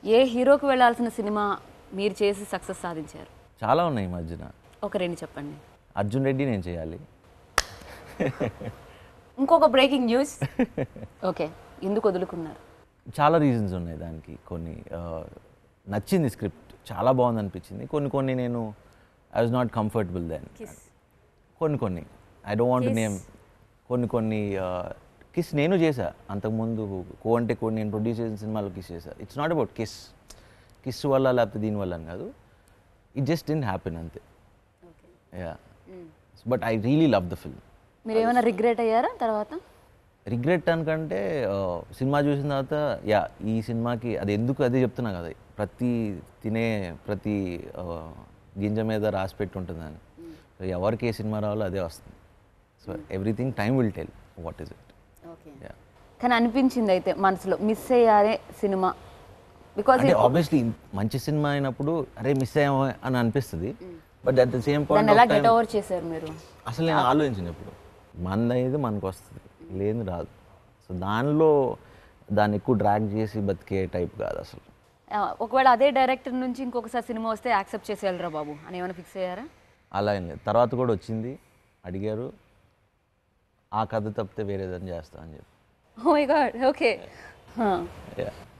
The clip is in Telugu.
ఏ హీరోకి వెళ్ళాల్సిన సినిమా మీరు చేసి సక్సెస్ సాధించారు చాలా ఉన్నాయి ఈ మధ్యన ఒక రెండు చెప్పండి అర్జున్ రెడ్డి నేను చేయాలి ఇంకొక బ్రేకింగ్ న్యూస్ ఓకే ఎందుకు వదులుకున్నారు చాలా రీజన్స్ ఉన్నాయి దానికి కొన్ని ఆ, నచ్చింది స్క్రిప్ట్ చాలా బాగుంది అనిపించింది కొన్ని కొన్ని నేను I was not comfortable then కొన్ని కొన్ని ఐ డోంట్ వాంట్ నేమ్ కొన్ని కొన్ని కిస్ నేను చేశా అంతకుముందు కో అంటే కొన్ని నేను ప్రొడ్యూస్ చేసిన సినిమాలో కిస్ చేశా it's not about kiss kiss వల్ల లేకపోతే దీని వల్ల అని కాదు ఇట్ జస్ట్ ఇన్ హ్యాపెన్ అంతే yeah but I really love the film మీరు ఏమైనా రిగ్రెట్ అయ్యారా తర్వాత రిగ్రెట్ అనుకంటే ఆ, సినిమా చూసిన తర్వాత యా ఈ సినిమాకి అది ఎందుకు అదే చెప్తున్నా కదా ప్రతి తినే ప్రతి ఆ, గింజ మీద రాసి పెట్టి ఉంటుందని సో ఎవరికి ఏ సినిమా రావాలో అదే వస్తుంది so everything time will tell what is it okay yeah కానీ అనిపించింది అయితే మనసులో మిస్ అయ్యారే సినిమా బికాజ్ అంటే ఆబ్వియస్లీ మంచి సినిమా అయినప్పుడు అరే మిస్ అయ్యామో అని అనిపిస్తుంది బట్ అట్ ద సేమ్ దాన్ని ఎలా పాయింట్ గెట్ ఓవర్ చేశారు మీరు అసలు నేను ఆలోచించిన ఇప్పుడు మనది అనేది మనకు వస్తుంది లేదు రాదు సో దానిలో దాన్ని ఎక్కువ డ్రాగ్ చేసి బతికే టైప్ కాదు అసలు ఆ, ఒకవేళ అదే డైరెక్టర్ నుంచి ఇంకొకసారి సినిమా వస్తే యాక్సెప్ట్ చేసి వెళ్ళరా బాబు అని ఏమైనా ఫిక్స్ అయ్యారా అలా ఏం లేదు తర్వాత కూడా వచ్చింది అడిగారు ఆ కథ తప్పితే వేరేదని చేస్తా అని చెప్పి oh my God okay yeah